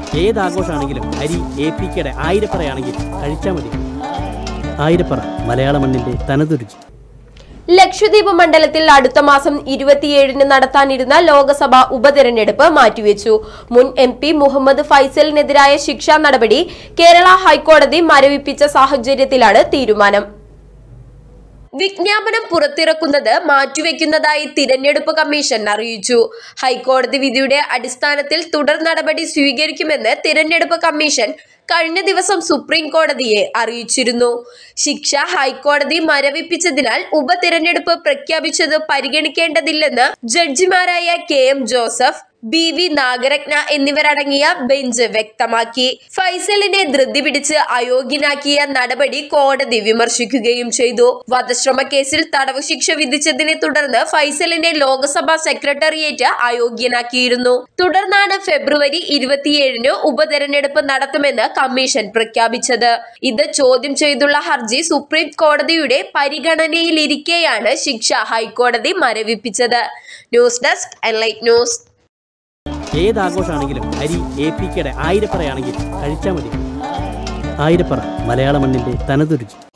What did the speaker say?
ഏത് ആഘോഷമാണെങ്കിലും അരി എ പി കെയുടെ ആയിരപ്പറയാണെങ്കിൽ കഴിച്ചാൽ മതി ആയിരപ്പറ മലയാള മണ്ണിൻ്റെ തനതുരുചി ലക്ഷദ്വീപ് മണ്ഡലത്തിൽ അടുത്ത മാസം ഇരുപത്തിയേഴിന് നടത്താനിരുന്ന ലോക്സഭാ ഉപതെരഞ്ഞെടുപ്പ് മാറ്റിവെച്ചു മുൻ എം പി മുഹമ്മദ് ഫൈസലിനെതിരായ ശിക്ഷാ നടപടി കേരള ഹൈക്കോടതി മരവിപ്പിച്ച സാഹചര്യത്തിലാണ് തീരുമാനം വിജ്ഞാപനം പുറത്തിറക്കുന്നത് മാറ്റിവെക്കുന്നതായി തിരഞ്ഞെടുപ്പ് കമ്മീഷൻ അറിയിച്ചു ഹൈക്കോടതി വിധിയുടെ അടിസ്ഥാനത്തിൽ തുടർ നടപടി സ്വീകരിക്കുമെന്ന് തിരഞ്ഞെടുപ്പ് കമ്മീഷൻ കഴിഞ്ഞ ദിവസം സുപ്രീം കോടതിയെ അറിയിച്ചിരുന്നു ശിക്ഷ ഹൈക്കോടതി മരവിപ്പിച്ചതിനാൽ ഉപതിരഞ്ഞെടുപ്പ് പ്രഖ്യാപിച്ചത് പരിഗണിക്കേണ്ടതില്ലെന്ന് ജഡ്ജിമാരായ K M Joseph B V Nagarathna എന്നിവരടങ്ങിയ ബെഞ്ച് വ്യക്തമാക്കി ഫൈസലിനെ ധൃതി പിടിച്ച് അയോഗ്യനാക്കിയ നടപടി കോടതി വിമർശിക്കുകയും ചെയ്തു വധശ്രമ കേസിൽ തടവ് ശിക്ഷ വിധിച്ചതിനെ തുടർന്ന് ഫൈസലിനെ ലോക്സഭാ സെക്രട്ടേറിയറ്റ് അയോഗ്യനാക്കിയിരുന്നു തുടർന്നാണ് ഫെബ്രുവരി ഇരുപത്തിയേഴിന് ഉപതെരഞ്ഞെടുപ്പ് നടത്തുമെന്ന് കമ്മീഷൻ പ്രഖ്യാപിച്ചത് ഇത് ചോദ്യം ചെയ്തുള്ള ഹർജി സുപ്രീം കോടതിയുടെ പരിഗണനയിലിരിക്കെയാണ് ശിക്ഷ ഹൈക്കോടതി മരവിപ്പിച്ചത് ന്യൂസ് ഡെസ്ക് എൻലൈറ്റ് ന്യൂസ് ഏത് ആഘോഷമാണെങ്കിലും അരി എ പി കെയുടെ ആയിരപ്പറയാണെങ്കിൽ കഴിച്ചാൽ മതി ആയിരപ്പറ മലയാള മണ്ണിൻ്റെ തനതുരുചി